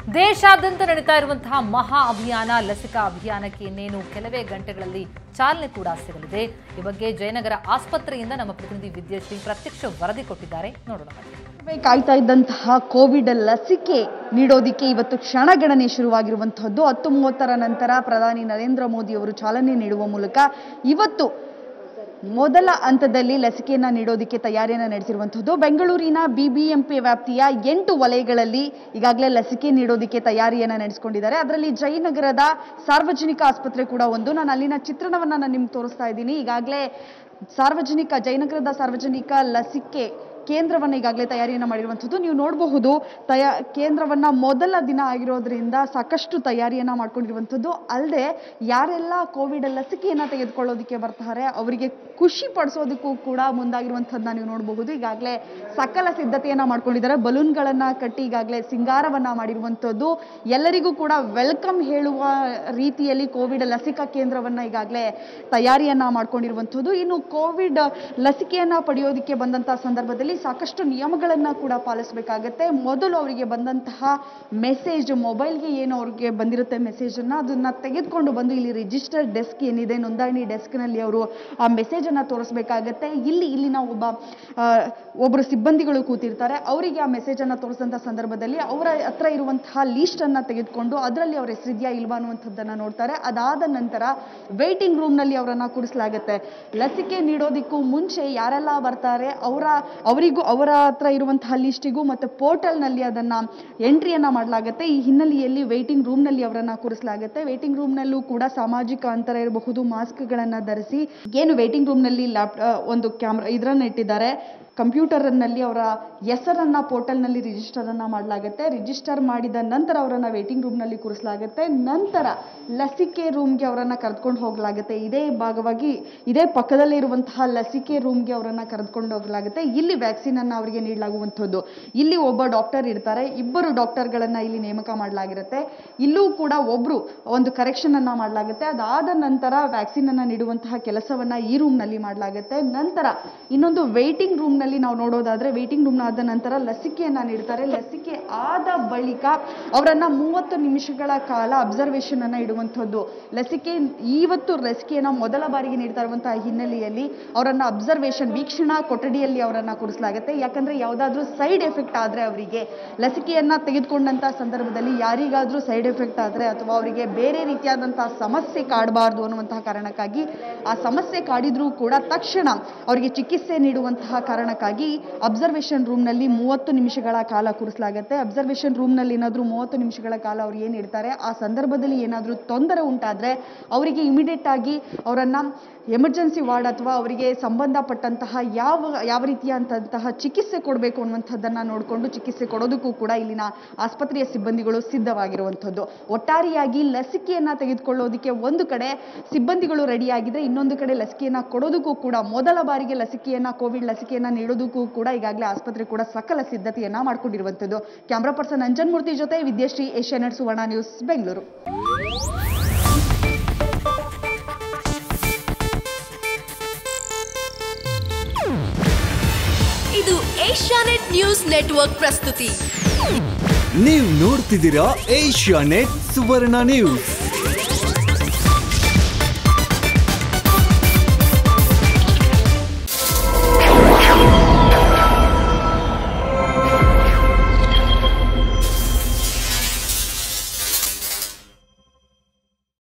ದೇಶಾದ್ಯಂತ ನಡೀತಾ ಇರುವಂತಹ ಮಹಾ ಅಭಿಯಾನ ಲಸಿಕಾ ಅಭಿಯಾನಕ್ಕೆ ಇನ್ನೇನು ಕೆಲವೇ ಗಂಟೆಗಳಲ್ಲಿ ಚಾಲನೆ ಕೂಡ ಸಿಗಲಿದೆ ಈ ಬಗ್ಗೆ ಜಯನಗರ ಆಸ್ಪತ್ರೆಯಿಂದ ನಮ್ಮ ಪ್ರತಿನಿಧಿ ವಿದ್ಯಾಶ್ರೀ ಪ್ರತ್ಯಕ್ಷ ವರದಿ ಕೊಟ್ಟಿದ್ದಾರೆ ನೋಡೋಣ ಬನ್ನಿ. ಕಾಯ್ತಾ ಇದ್ದಂತಹ ಕೋವಿಡ್ ಲಸಿಕೆ ನೀಡೋದಿಕ್ಕೆ ಇವತ್ತು ಕ್ಷಣಗಣನೆ ಶುರುವಾಗಿರುವಂತಹದ್ದು ಹತ್ತು ಮೂವತ್ತರ ನಂತರ ಪ್ರಧಾನಿ ನರೇಂದ್ರ ಮೋದಿ ಅವರು ಚಾಲನೆ ನೀಡುವ ಮೂಲಕ ಇವತ್ತು ಮೊದಲ ಹಂತದಲ್ಲಿ ಲಸಿಕೆಯನ್ನ ನೀಡೋದಕ್ಕೆ ತಯಾರಿಯನ್ನ ನಡೆಸಿರುವಂತಹದ್ದು ಬೆಂಗಳೂರಿನ ಬಿಬಿಎಂಪಿ ವ್ಯಾಪ್ತಿಯ ಎಂಟು ವಲಯಗಳಲ್ಲಿ ಈಗಾಗಲೇ ಲಸಿಕೆ ನೀಡೋದಕ್ಕೆ ತಯಾರಿಯನ್ನ ನಡೆಸಿಕೊಂಡಿದ್ದಾರೆ ಅದರಲ್ಲಿ ಜಯನಗರದ ಸಾರ್ವಜನಿಕ ಆಸ್ಪತ್ರೆ ಕೂಡ ಒಂದು ನಾನು ಅಲ್ಲಿನ ಚಿತ್ರಣವನ್ನ ನಾನು ನಿಮ್ಗೆ ತೋರಿಸ್ತಾ ಇದ್ದೀನಿ ಈಗಾಗಲೇ ಸಾರ್ವಜನಿಕ ಜಯನಗರದ ಸಾರ್ವಜನಿಕ ಲಸಿಕೆ ಕೇಂದ್ರವನ್ನ ಈಗಾಗಲೇ ತಯಾರಿಯನ್ನ ಮಾಡಿರುವಂಥದ್ದು ನೀವು ನೋಡಬಹುದು ತಯಾ ಕೇಂದ್ರವನ್ನ ಮೊದಲ ದಿನ ಆಗಿರೋದ್ರಿಂದ ಸಾಕಷ್ಟು ತಯಾರಿಯನ್ನ ಮಾಡ್ಕೊಂಡಿರುವಂಥದ್ದು ಅಲ್ಲದೆ ಯಾರೆಲ್ಲ ಕೋವಿಡ್ ಲಸಿಕೆಯನ್ನ ತೆಗೆದುಕೊಳ್ಳೋದಕ್ಕೆ ಬರ್ತಾರೆ ಅವರಿಗೆ ಖುಷಿ ಪಡಿಸೋದಕ್ಕೂ ಕೂಡ ಮುಂದಾಗಿರುವಂಥದ್ದನ್ನ ನೀವು ನೋಡಬಹುದು ಈಗಾಗಲೇ ಸಕಲ ಸಿದ್ಧತೆಯನ್ನ ಮಾಡ್ಕೊಂಡಿದ್ದಾರೆ ಬಲೂನ್ಗಳನ್ನ ಕಟ್ಟಿ ಈಗಾಗಲೇ ಸಿಂಗಾರವನ್ನ ಮಾಡಿರುವಂಥದ್ದು ಎಲ್ಲರಿಗೂ ಕೂಡ ವೆಲ್ಕಮ್ ಹೇಳುವ ರೀತಿಯಲ್ಲಿ ಕೋವಿಡ್ ಲಸಿಕಾ ಕೇಂದ್ರವನ್ನ ಈಗಾಗಲೇ ತಯಾರಿಯನ್ನ ಮಾಡ್ಕೊಂಡಿರುವಂಥದ್ದು ಇನ್ನು ಕೋವಿಡ್ ಲಸಿಕೆಯನ್ನ ಪಡೆಯೋದಕ್ಕೆ ಬಂದಂತಹ ಸಂದರ್ಭದಲ್ಲಿ ಸಾಕಷ್ಟು ನಿಯಮಗಳನ್ನ ಕೂಡ ಪಾಲಿಸಬೇಕಾಗತ್ತೆ ಮೊದಲು ಅವರಿಗೆ ಬಂದಂತಹ ಮೆಸೇಜ್ ಮೊಬೈಲ್ಗೆ ಏನು ಅವ್ರಿಗೆ ಬಂದಿರುತ್ತೆ ಮೆಸೇಜ್ ಅನ್ನ ಅದನ್ನ ತೆಗೆದುಕೊಂಡು ಬಂದು ಇಲ್ಲಿ ರಿಜಿಸ್ಟರ್ ಡೆಸ್ಕ್ ಏನಿದೆ ನೋಂದಣಿ ಡೆಸ್ಕ್ ನಲ್ಲಿ ಅವರು ಆ ಮೆಸೇಜ್ ಅನ್ನ ತೋರಿಸಬೇಕಾಗತ್ತೆ ಇಲ್ಲಿ ಇಲ್ಲಿನ ಒಬ್ಬ ಆ, ಒಬ್ರು ಸಿಬ್ಬಂದಿಗಳು ಕೂತಿರ್ತಾರೆ ಅವರಿಗೆ ಆ ಮೆಸೇಜ್ ಅನ್ನ ತೋರಿಸಿದಂತ ಸಂದರ್ಭದಲ್ಲಿ ಅವರ ಹತ್ರ ಇರುವಂತಹ ಲೀಸ್ಟ್ ಅನ್ನ ತೆಗೆದುಕೊಂಡು ಅದರಲ್ಲಿ ಅವ್ರ ಹೆಸರಿದ್ಯಾ ಇಲ್ವಾ ಅನ್ನುವಂಥದ್ದನ್ನ ನೋಡ್ತಾರೆ ಅದಾದ ನಂತರ ವೇಟಿಂಗ್ ರೂಮ್ ನಲ್ಲಿ ಅವರನ್ನ ಕೂರಿಸಲಾಗುತ್ತೆ ಲಸಿಕೆ ನೀಡೋದಿಕ್ಕೂ ಮುಂಚೆ ಯಾರೆಲ್ಲ ಬರ್ತಾರೆ ಅವರ ಅವರಿಗೂ ಅವರ ಹತ್ರ ಇರುವಂತಹ ಲಿಸ್ಟಿಗೂ ಮತ್ತು ಪೋರ್ಟಲ್ ನಲ್ಲಿ ಅದನ್ನ ಎಂಟ್ರಿಯನ್ನ ಮಾಡಲಾಗುತ್ತೆ ಈ ಹಿನ್ನೆಲೆಯಲ್ಲಿ ವೇಟಿಂಗ್ ರೂಮ್ ನಲ್ಲಿ ಅವರನ್ನ ಕೂರಿಸಲಾಗುತ್ತೆ ವೇಟಿಂಗ್ ರೂಮ್ ನಲ್ಲೂ ಕೂಡ ಸಾಮಾಜಿಕ ಅಂತರ ಇರಬಹುದು ಮಾಸ್ಕ್ ಗಳನ್ನ ಧರಿಸಿ ಏನು ವೇಟಿಂಗ್ ರೂಮ್ ನಲ್ಲಿ ಲ್ಯಾಪ್ ಒಂದು ಕ್ಯಾಮ್ರಾ ಇದರನ್ನ ಇಟ್ಟಿದ್ದಾರೆ ಕಂಪ್ಯೂಟರ್ ನಲ್ಲಿ ಅವರ ಹೆಸರನ್ನ ಪೋರ್ಟಲ್ ನಲ್ಲಿ ರಿಜಿಸ್ಟರ್ ಅನ್ನ ಮಾಡಲಾಗುತ್ತೆ ರಿಜಿಸ್ಟರ್ ಮಾಡಿದ ನಂತರ ಅವರನ್ನ ವೇಟಿಂಗ್ ರೂಮ್ ನಲ್ಲಿ ಕೂರಿಸಲಾಗುತ್ತೆ ನಂತರ ಲಸಿಕೆ ರೂಮ್ಗೆ ಅವರನ್ನ ಕರೆದುಕೊಂಡು ಹೋಗಲಾಗುತ್ತೆ ಇದೇ ಭಾಗವಾಗಿ ಇದೇ ಪಕ್ಕದಲ್ಲೇ ಇರುವಂತಹ ಲಸಿಕೆ ರೂಮ್ಗೆ ಅವರನ್ನ ಕರೆದುಕೊಂಡು ಹೋಗಲಾಗುತ್ತೆ ಇಲ್ಲಿ ವ್ಯಾಕ್ಸಿನ್ ಅನ್ನ ಅವರಿಗೆ ನೀಡಲಾಗುವಂಥದ್ದು ಇಲ್ಲಿ ಒಬ್ಬ ಡಾಕ್ಟರ್ ಇರ್ತಾರೆ ಇಬ್ಬರು ಡಾಕ್ಟರ್ಗಳನ್ನ ಇಲ್ಲಿ ನೇಮಕ ಮಾಡಲಾಗಿರುತ್ತೆ ಇಲ್ಲೂ ಕೂಡ ಒಬ್ರು ಒಂದು ಕರೆಕ್ಷನ್ ಅನ್ನ ಮಾಡಲಾಗುತ್ತೆ ಅದಾದ ನಂತರ ವ್ಯಾಕ್ಸಿನ್ ಅನ್ನ ನೀಡುವಂತಹ ಕೆಲಸವನ್ನ ಈ ರೂಮ್ ನಲ್ಲಿ ಮಾಡಲಾಗುತ್ತೆ ನಂತರ ಇನ್ನೊಂದು ವೇಟಿಂಗ್ ರೂಮ್ ನಲ್ಲಿ ನಾವು ನೋಡೋದಾದ್ರೆ ವೇಟಿಂಗ್ ರೂಮ್ ಆದ ನಂತರ ಲಸಿಕೆಯನ್ನ ನೀಡ್ತಾರೆ ಲಸಿಕೆ ಆದ ಬಳಿಕ ಅವರನ್ನ ಮೂವತ್ತು ನಿಮಿಷಗಳ ಕಾಲ ಅಬ್ಸರ್ವೇಷನ್ ಅನ್ನ ಇಡುವಂಥದ್ದು ಲಸಿಕೆ ಇವತ್ತು ಲಸಿಕೆಯನ್ನ ಮೊದಲ ಬಾರಿಗೆ ನೀಡ್ತಾ ಇರುವಂತಹ ಹಿನ್ನೆಲೆಯಲ್ಲಿ ಅವರನ್ನ ಅಬ್ಸರ್ವೇಷನ್ ವೀಕ್ಷಣಾ ಕೊಠಡಿಯಲ್ಲಿ ಅವರನ್ನ ಕೂರಿಸಲಾಗುತ್ತೆ ಯಾಕಂದ್ರೆ ಯಾವುದಾದ್ರೂ ಸೈಡ್ ಎಫೆಕ್ಟ್ ಆದ್ರೆ ಅವರಿಗೆ ಲಸಿಕೆಯನ್ನ ತೆಗೆದುಕೊಂಡಂತ ಸಂದರ್ಭದಲ್ಲಿ ಯಾರಿಗಾದ್ರೂ ಸೈಡ್ ಎಫೆಕ್ಟ್ ಆದ್ರೆ ಅಥವಾ ಅವರಿಗೆ ಬೇರೆ ರೀತಿಯಾದಂತಹ ಸಮಸ್ಯೆ ಕಾಡಬಾರ್ದು ಅನ್ನುವಂತಹ ಕಾರಣಕ್ಕಾಗಿ ಆ ಸಮಸ್ಯೆ ಕಾಡಿದ್ರೂ ಕೂಡ ತಕ್ಷಣ ಅವರಿಗೆ ಚಿಕಿತ್ಸೆ ನೀಡುವಂತಹ ಕಾರಣಕ್ಕಾಗಿ ಅಬ್ಸರ್ವೇಷನ್ ರೂಮ್ ನಲ್ಲಿ ಮೂವತ್ತು ನಿಮಿಷಗಳ ಕಾಲ ಕೂರಿಸಲಾಗುತ್ತೆ ಅಬ್ಸರ್ವೇಷನ್ ರೂಮ್ ನಲ್ಲಿ ಏನಾದ್ರೂ ಮೂವತ್ತು ನಿಮಿಷಗಳ ಕಾಲ ಅವ್ರು ಏನ್ ಇಡ್ತಾರೆ ಆ ಸಂದರ್ಭದಲ್ಲಿ ಏನಾದ್ರೂ ತೊಂದರೆ ಉಂಟಾದ್ರೆ ಅವರಿಗೆ ಇಮಿಡಿಯೇಟ್ ಆಗಿ ಅವರನ್ನ ಎಮರ್ಜೆನ್ಸಿ ವಾರ್ಡ್ ಅಥವಾ ಅವರಿಗೆ ಸಂಬಂಧಪಟ್ಟಂತಹ ಯಾವ ಯಾವ ರೀತಿಯಾದಂತಹ ಚಿಕಿತ್ಸೆ ಕೊಡಬೇಕು ಅನ್ನುವಂಥದ್ದನ್ನ ನೋಡಿಕೊಂಡು ಚಿಕಿತ್ಸೆ ಕೊಡೋದಕ್ಕೂ ಕೂಡ ಇಲ್ಲಿನ ಆಸ್ಪತ್ರೆಯ ಸಿಬ್ಬಂದಿಗಳು ಸಿದ್ಧವಾಗಿರುವಂಥದ್ದು ಒಟ್ಟಾರೆಯಾಗಿ ಲಸಿಕೆಯನ್ನ ತೆಗೆದುಕೊಳ್ಳೋದಕ್ಕೆ ಒಂದು ಕಡೆ ಸಿಬ್ಬಂದಿಗಳು ರೆಡಿ ಆಗಿದ್ರೆ ಇನ್ನೊಂದು ಕಡೆ ಲಸಿಕೆಯನ್ನ ಕೊಡೋದಕ್ಕೂ ಕೂಡ ಮೊದಲ ಬಾರಿಗೆ ಲಸಿಕೆಯನ್ನ ಕೋವಿಡ್ ಲಸಿಕೆಯನ್ನ ನೀಡೋದಕ್ಕೂ ಕೂಡ ಈಗಾಗಲೇ ಆಸ್ಪತ್ರೆ ಕೂಡ ಸಕಲ ಸಿದ್ಧತೆಯನ್ನ ಮಾಡ್ಕೊಂಡಿರುವಂಥದ್ದು ಕ್ಯಾಮ್ರಾ ಪರ್ಸನ್ ಅಂಜನ್ ಮೂರ್ತಿ ಜೊತೆ ವಿದ್ಯಾಶ್ರೀ ಏಷ್ಯಾನೆಟ್ ಸುವರ್ಣ ನ್ಯೂಸ್ ಬೆಂಗಳೂರು ಇದು ಏಷ್ಯಾನೆಟ್ ನ್ಯೂಸ್ ನೆಟ್ವರ್ಕ್ ಪ್ರಸ್ತುತಿ ನೀವು ನೋಡ್ತಿದ್ದೀರಾ ಏಷ್ಯಾ ನೆಟ್ ಸುವರ್ಣ ನ್ಯೂಸ್